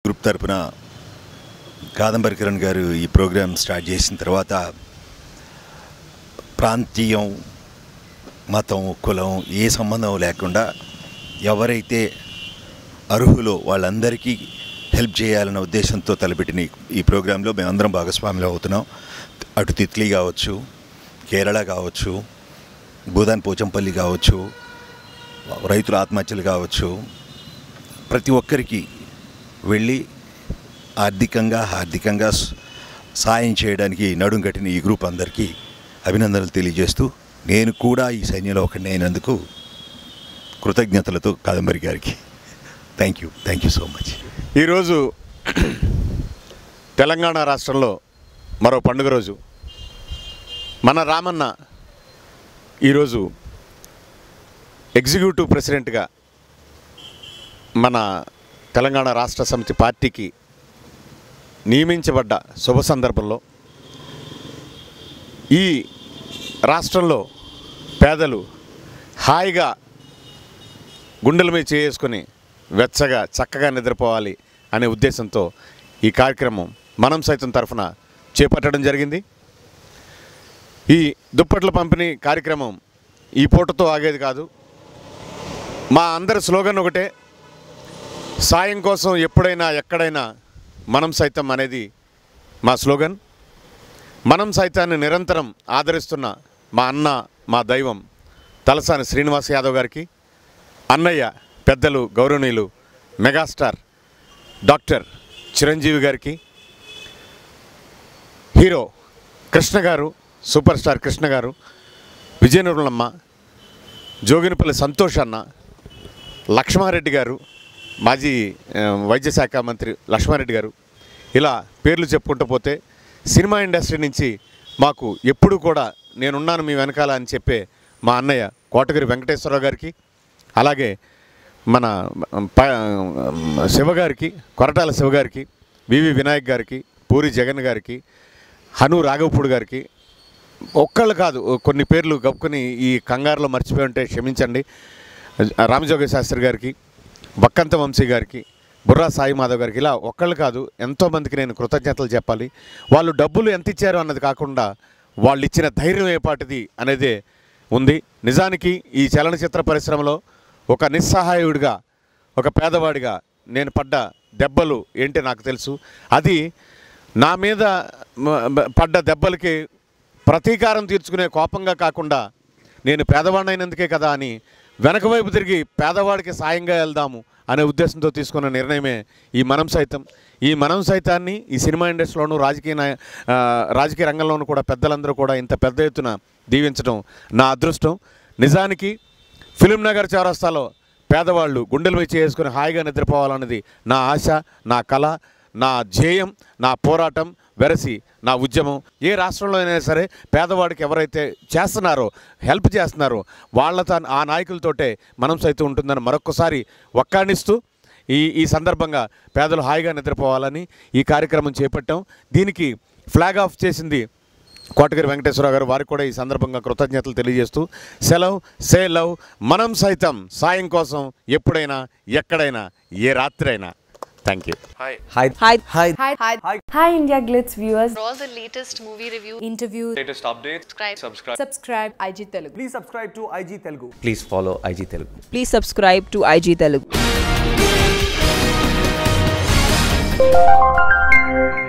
Group తరపున కాదంబరి కిరణ్ గారు ఈ ప్రోగ్రామ్ స్టార్ట్ చేసిన తర్వాత ప్రాంతీయం మతం కులం ఏ సంబంధం లేకుండా ఎవరైతే అర్హులో వాళ్ళందరికీ హెల్ప్ చేయాలన్న ఉద్దేశంతో తలపెట్టిన ఈ- ఈ ప్రోగ్రాంలో మేమందరం భాగస్వాములు అవుతున్నాం అటు తిత్లీ కావచ్చు కేరళ కావచ్చు భూదాన్ పోచంపల్లి కావచ్చు రైతుల ఆత్మహత్యలు కావచ్చు ప్రతి ఒక్కరికి వెళ్ళి ఆర్థికంగా హార్దికంగా స- సాయం చేయడానికి నడుం కట్టిన ఈ గ్రూప్ అందరికీ అభినందనలు తెలియజేస్తూ నేను కూడా ఈ సైన్యంలో ఒకటి అయినందుకు కృతజ్ఞతలతో కాదంబరి గారికి thank you thank you so much ఈరోజు తెలంగాణ రాష్ట్రంలో మరో పండుగ రోజు మన రామన్న ఈరోజు ఎగ్జిక్యూటివ్ ప్రెసిడెంట్గా మన తెలంగాణ రాష్ట్ర సమితి పార్టీకి నియమించబడ్డ శుభ సందర్భంలో ఈ రాష్ట్రంలో పేదలు హాయిగా గుండెల మీద చేసుకొని వెచ్చగా చక్కగా నిద్రపోవాలి అనే ఉద్దేశంతో ఈ కార్యక్రమం మనం సైతం తరఫున చేపట్టడం జరిగింది ఈ దుప్పట్ల పంపిణీ కార్యక్రమం ఈ పూటతో ఆగేది కాదు మా అందరి స్లోగన్ ఒకటే సాయం కోసం ఎప్పుడైనా ఎక్కడైనా మనం సైతం అనేది మా స్లోగన్ మనం సైతాన్ని నిరంతరం ఆదరిస్తున్న మా అన్న మా దైవం తలసాని శ్రీనివాస్ యాదవ్ గారికి అన్నయ్య పెద్దలు గౌరవనీయులు మెగాస్టార్ డాక్టర్ చిరంజీవి గారికి హీరో కృష్ణ గారు సూపర్ స్టార్ కృష్ణ గారు విజయనగరమ్మ జోగినపల్లి సంతోష్ అన్న లక్ష్మారెడ్డి గారు మాజీ ఆ, వైద్య శాఖ మంత్రి లక్ష్మారెడ్డి గారు ఇలా పేర్లు చెప్పుకుంటూ పోతే సినిమా ఇండస్ట్రీ నుంచి మాకు ఎప్పుడు కూడా నేనున్నాను మీ వెనకాల అని చెప్పే మా అన్నయ్య కోటగిరి వెంకటేశ్వరరావు గారికి అలాగే మన ప శివగారికి కొరటాల శివగారికి వివి వినాయక్ గారికి పూరి జగన్ గారికి హను రాఘవపూడి గారికి ఒక్కళ్ళు కాదు కొన్ని పేర్లు గప్పుకొని ఈ కంగారులో మర్చిపోయి ఉంటే క్షమించండి రామజోగ శాస్త్రి గారికి బక్కంత వంశీ గారికి బుర్రా సాయి మాధవ్ గారికి ఇలా ఒక్కళ్ళు కాదు ఎంతోమందికి నేను కృతజ్ఞతలు చెప్పాలి వాళ్ళు డబ్బులు ఎంత ఇచ్చారు అన్నది కాకుండా వాళ్ళు ఇచ్చిన ధైర్యం ఏపాటిది అనేదే ఉంది నిజానికి ఈ చలనచిత్ర పరిశ్రమలో ఒక నిస్సహాయుడిగా ఒక పేదవాడిగా నేను పడ్డ దెబ్బలు ఏంటి నాకు తెలుసు అది నా మీద మ- మ- పడ్డ దెబ్బలకి ప్రతీకారం తీర్చుకునే కోపంగా కాకుండా నేను పేదవాడినైనందుకే కదా అని వెనక వైపు తిరిగి పేదవాడికి సాయంగా వెళ్దాము అనే ఉద్దేశంతో తీసుకున్న నిర్ణయమే ఈ మనం సైతం ఈ మనం సైతాన్ని ఈ సినిమా ఇండస్ట్రీలోనూ రాజకీయ నాయ- ఆ, రాజకీయ రంగంలోనూ కూడా పెద్దలందరూ కూడా ఇంత పెద్ద ఎత్తున దీవించడం నా అదృష్టం నిజానికి ఫిలిం నగర్ చౌరస్తాలో పేదవాళ్ళు గుండెలు మీద చేసుకుని హాయిగా నిద్రపోవాలన్నది నా ఆశ నా కళ నా ధ్యేయం నా పోరాటం వెరసి నా ఉద్యమం ఏ రాష్ట్రంలో అయినా సరే పేదవాడికి ఎవరైతే చేస్తున్నారో హెల్ప్ చేస్తున్నారో వాళ్ళతో ఆ నాయకులతోటే మనం సైతం ఉంటుందని మరొక్కసారి ఒక్కాణిస్తూ ఈ ఈ సందర్భంగా పేదలు హాయిగా నిద్రపోవాలని ఈ కార్యక్రమం చేపట్టాం దీనికి ఫ్లాగ్ ఆఫ్ చేసింది కోటగిరి వెంకటేశ్వరరావు గారు వారికి కూడా ఈ సందర్భంగా కృతజ్ఞతలు తెలియజేస్తూ సెలవ్ సే లవ్ మనం సైతం సాయం కోసం ఎప్పుడైనా ఎక్కడైనా ఏ రాత్రి అయినా thank you Hi. Hi. Hi. Hi. Hi. Hi. Hi, India Glitz viewers. For all the latest movie reviews, Interview. Latest updates. subscribe. Subscribe. Subscribe IG Telugu. Please subscribe to IG Telugu. Please follow IG Telugu. Please subscribe to IG Telugu.